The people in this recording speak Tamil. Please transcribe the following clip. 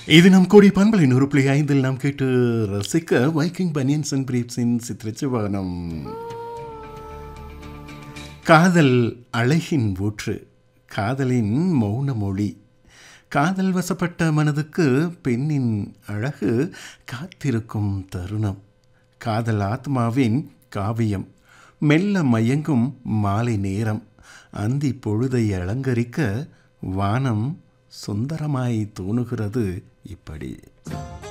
இது நம் கோடி பண்பலை நூறு புள்ளி ஐந்தில் நாம் கேட்டு ரசிக்க வைக்கிங் பனியன்ஸ் அண்ட் பிரீப்ஸின் சித்திரச்சிவானம் காதல் அழகின் ஊற்று காதலின் மௌன மொழி காதல் வசப்பட்ட மனதுக்கு பெண்ணின் அழகு காத்திருக்கும் தருணம் காதல் ஆத்மாவின் காவியம் மெல்ல மயங்கும் மாலை நேரம் அந்தி பொழுதை அலங்கரிக்க வானம் சுந்தரமாய் தோணுகிறது இப்படி